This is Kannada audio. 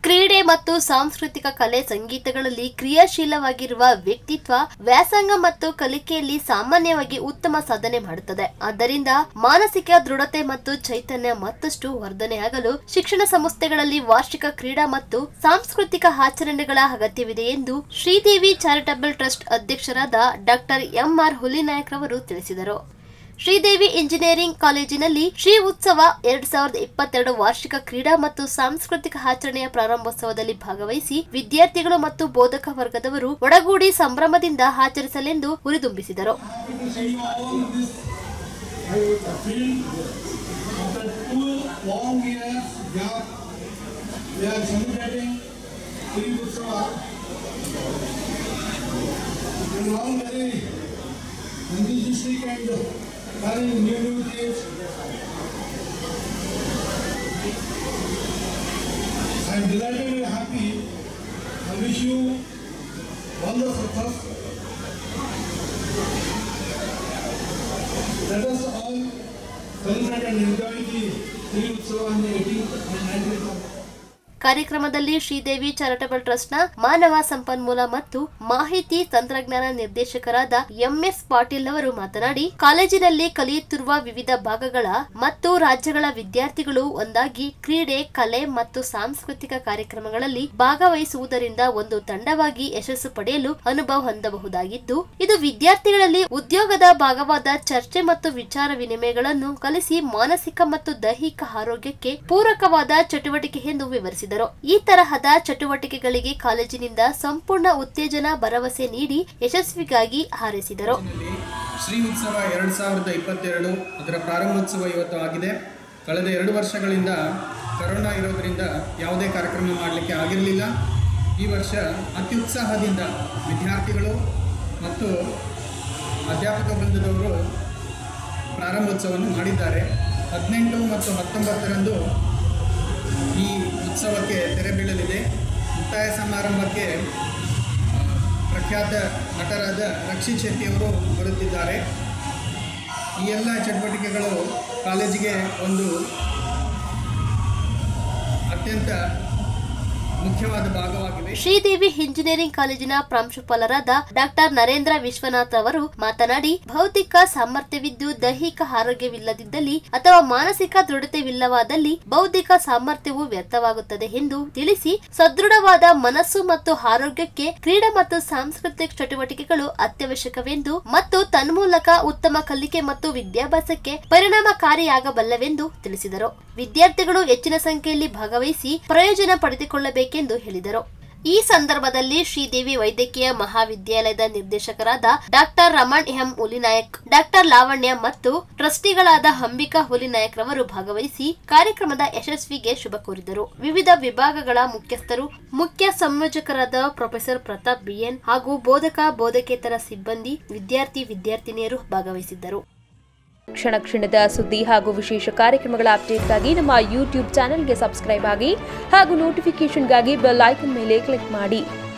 ಕ್ರೀಡೆ ಮತ್ತು ಸಾಂಸ್ಕೃತಿಕ ಕಲೆ ಸಂಗೀತಗಳಲ್ಲಿ ಕ್ರಿಯಾಶೀಲವಾಗಿರುವ ವ್ಯಕ್ತಿತ್ವ ವ್ಯಾಸಂಗ ಮತ್ತು ಕಲಿಕೆಯಲ್ಲಿ ಸಾಮಾನ್ಯವಾಗಿ ಉತ್ತಮ ಸಾಧನೆ ಮಾಡುತ್ತದೆ ಆದ್ದರಿಂದ ಮಾನಸಿಕ ದೃಢತೆ ಮತ್ತು ಚೈತನ್ಯ ಮತ್ತಷ್ಟು ವರ್ಧನೆಯಾಗಲು ಶಿಕ್ಷಣ ಸಂಸ್ಥೆಗಳಲ್ಲಿ ವಾರ್ಷಿಕ ಕ್ರೀಡಾ ಮತ್ತು ಸಾಂಸ್ಕೃತಿಕ ಆಚರಣೆಗಳ ಅಗತ್ಯವಿದೆ ಎಂದು ಶ್ರೀದೇವಿ ಚಾರಿಟಬಲ್ ಟ್ರಸ್ಟ್ ಅಧ್ಯಕ್ಷರಾದ ಡಾಕ್ಟರ್ ಎಂಆರ್ ಹುಲಿನಾಯಕ್ ರವರು ತಿಳಿಸಿದರು ಶ್ರೀದೇವಿ ಇಂಜಿನಿಯರಿಂಗ್ ಕಾಲೇಜಿನಲ್ಲಿ ಶ್ರೀ ಉತ್ಸವ ಎರಡ್ ಸಾವಿರದ ಇಪ್ಪತ್ತೆರಡು ವಾರ್ಷಿಕ ಕ್ರೀಡಾ ಮತ್ತು ಸಾಂಸ್ಕೃತಿಕ ಆಚರಣೆಯ ಪ್ರಾರಂಭೋತ್ಸವದಲ್ಲಿ ಭಾಗವಹಿಸಿ ವಿದ್ಯಾರ್ಥಿಗಳು ಮತ್ತು ಬೋಧಕ ವರ್ಗದವರು ಒಡಗೂಡಿ ಸಂಭ್ರಮದಿಂದ ಆಚರಿಸಲೆಂದು ಹುರಿದುಂಬಿಸಿದರು to see you all in this uh, field after two long years gap. We are celebrating Sri Utsava. We are all very enthusiastic and very new new things. I am delighted and happy. I wish you all the success. Let us all celebrate and enjoy the Sri Utsava on the 18th and 19th of ಕಾರ್ಯಕ್ರಮದಲ್ಲಿ ಶ್ರೀದೇವಿ ಚಾರಿಟಬಲ್ ಟ್ರಸ್ಟ್ನ ಮಾನವ ಸಂಪನ್ಮೂಲ ಮತ್ತು ಮಾಹಿತಿ ತಂತ್ರಜ್ಞಾನ ನಿರ್ದೇಶಕರಾದ ಎಂಎಸ್ ಪಾಟೀಲ್ ಅವರು ಮಾತನಾಡಿ ಕಾಲೇಜಿನಲ್ಲಿ ಕಲಿಯುತ್ತಿರುವ ವಿವಿಧ ಭಾಗಗಳ ಮತ್ತು ರಾಜ್ಯಗಳ ವಿದ್ಯಾರ್ಥಿಗಳು ಒಂದಾಗಿ ಕ್ರೀಡೆ ಕಲೆ ಮತ್ತು ಸಾಂಸ್ಕೃತಿಕ ಕಾರ್ಯಕ್ರಮಗಳಲ್ಲಿ ಭಾಗವಹಿಸುವುದರಿಂದ ಒಂದು ತಂಡವಾಗಿ ಯಶಸ್ಸು ಪಡೆಯಲು ಅನುಭವ ಹೊಂದಬಹುದಾಗಿದ್ದು ಇದು ವಿದ್ಯಾರ್ಥಿಗಳಲ್ಲಿ ಉದ್ಯೋಗದ ಭಾಗವಾದ ಚರ್ಚೆ ಮತ್ತು ವಿಚಾರ ವಿನಿಮಯಗಳನ್ನು ಕಲಿಸಿ ಮಾನಸಿಕ ಮತ್ತು ದೈಹಿಕ ಆರೋಗ್ಯಕ್ಕೆ ಪೂರಕವಾದ ಚಟುವಟಿಕೆ ಎಂದು ವಿವರಿಸಿದರು ಈ ತರಹದ ಚಟುವಟಿಕೆಗಳಿಗೆ ಕಾಲೇಜಿನಿಂದ ಸಂಪೂರ್ಣ ಉತ್ತೇಜನ ಭರವಸೆ ನೀಡಿ ಯಶಸ್ವಿಗಾಗಿ ಹಾರೈಸಿದರು ನಲ್ಲಿ ಶ್ರೀ ಉತ್ಸವ ಎರಡು ಸಾವಿರದ ಇಪ್ಪತ್ತೆರಡು ಅದರ ಪ್ರಾರಂಭೋತ್ಸವ ಇವತ್ತು ಆಗಿದೆ ಕಳೆದ ಎರಡು ವರ್ಷಗಳಿಂದ ಕರೋನಾ ಇರೋದರಿಂದ ಯಾವುದೇ ಕಾರ್ಯಕ್ರಮ ಮಾಡಲಿಕ್ಕೆ ಆಗಿರಲಿಲ್ಲ ಈ ವರ್ಷ ಅತ್ಯುತ್ಸಾಹದಿಂದ ವಿದ್ಯಾರ್ಥಿಗಳು ಮತ್ತು ಅಧ್ಯಾಪಕ ವೃಂದದವರು ಪ್ರಾರಂಭೋತ್ಸವವನ್ನು ಮಾಡಿದ್ದಾರೆ ಹದಿನೆಂಟು ಮತ್ತು ಹತ್ತೊಂಬತ್ತರಂದು ಈ ಉತ್ಸವಕ್ಕೆ ತೆರೆ ಬೀಳಲಿದೆ ಮುಕ್ತಾಯ ಸಮಾರಂಭಕ್ಕೆ ಆ, ಪ್ರಖ್ಯಾತ ನಟರಾದ ರಕ್ಷಿತ್ ಶೆಟ್ಟಿಯವರು ಬರುತ್ತಿದ್ದಾರೆ ಈ ಎಲ್ಲ ಚಟುವಟಿಕೆಗಳು ಕಾಲೇಜಿಗೆ ಒಂದು ಅತ್ಯಂತ ಮುಖ್ಯವಾದ ಭಾಗವಾಗಿವೆ ಶ್ರೀದೇವಿ ಇಂಜಿನಿಯರಿಂಗ್ ಕಾಲೇಜಿನ ಪ್ರಾಂಶುಪಾಲರಾದ ಡಾಕ್ಟರ್ ನರೇಂದ್ರ ವಿಶ್ವನಾಥ್ ಅವರು ಮಾತನಾಡಿ ಭೌತಿಕ ಸಾಮರ್ಥ್ಯವಿದ್ದು ದೈಹಿಕ ಆರೋಗ್ಯವಿಲ್ಲದಿದ್ದಲ್ಲಿ ಅಥವಾ ಮಾನಸಿಕ ದೃಢತೆವಿಲ್ಲವಾದಲ್ಲಿ ಬೌದ್ಧಿಕ ಸಾಮರ್ಥ್ಯವು ವ್ಯರ್ಥವಾಗುತ್ತದೆ ಎಂದು ತಿಳಿಸಿ ಸದೃಢವಾದ ಮನಸ್ಸು ಮತ್ತು ಆರೋಗ್ಯಕ್ಕೆ ಕ್ರೀಡೆ ಮತ್ತು ಸಾಂಸ್ಕೃತಿಕ ಚಟುವಟಿಕೆಗಳು ಅತ್ಯವಶ್ಯಕವೆಂದು ಮತ್ತು ತನ್ಮೂಲಕ ಉತ್ತಮ ಕಲಿಕೆ ಮತ್ತು ವಿದ್ಯಾಭ್ಯಾಸಕ್ಕೆ ಪರಿಣಾಮಕಾರಿಯಾಗಬಲ್ಲವೆಂದು ತಿಳಿಸಿದರು ವಿದ್ಯಾರ್ಥಿಗಳು ಹೆಚ್ಚಿನ ಸಂಖ್ಯೆಯಲ್ಲಿ ಭಾಗವಹಿಸಿ ಪ್ರಯೋಜನ ಪಡೆದುಕೊಳ್ಳಬೇಕೆಂದು ಹೇಳಿದರು ಈ ಸಂದರ್ಭದಲ್ಲಿ ಶ್ರೀದೇವಿ ವೈದ್ಯಕೀಯ ಮಹಾವಿದ್ಯಾಲಯದ ನಿರ್ದೇಶಕರಾದ doctor Raman M Hulinayak doctor Lavanya ಮತ್ತು ಟ್ರಸ್ಟಿಗಳಾದ ಅಂಬಿಕಾ ಹುಲಿನಾಯಕ್ ರವರು ಭಾಗವಹಿಸಿ ಕಾರ್ಯಕ್ರಮದ ಯಶಸ್ವಿಗೆ ಶುಭ ಕೋರಿದರು ವಿವಿಧ ವಿಭಾಗಗಳ ಮುಖ್ಯಸ್ಥರು ಮುಖ್ಯ ಸಂಯೋಜಕರಾದ ಪ್ರೊಫೆಸರ್ ಪ್ರತಾಪ್ ಬಿಎನ್ ಹಾಗೂ ಬೋಧಕ ಬೋಧಕೇತರ ಸಿಬ್ಬಂದಿ ವಿದ್ಯಾರ್ಥಿ ವಿದ್ಯಾರ್ಥಿನಿಯರು ಭಾಗವಹಿಸಿದ್ದರು ಕ್ಷಣ ಕ್ಷಣದ ಸುದ್ದಿ ಹಾಗೂ ವಿಶೇಷ ಕಾರ್ಯಕ್ರಮಗಳ ಅಪ್ಡೇಟ್ಗಾಗಿ ನಮ್ಮ ಯೂಟ್ಯೂಬ್ ಚಾನೆಲ್ಗೆ ಸಬ್ಸ್ಕ್ರೈಬ್ ಆಗಿ ಹಾಗೂ ನೋಟಿಫಿಕೇಷನ್ಗಾಗಿ ಬೆಲ್ ಐಕನ್ ಮೇಲೆ ಕ್ಲಿಕ್ ಮಾಡಿ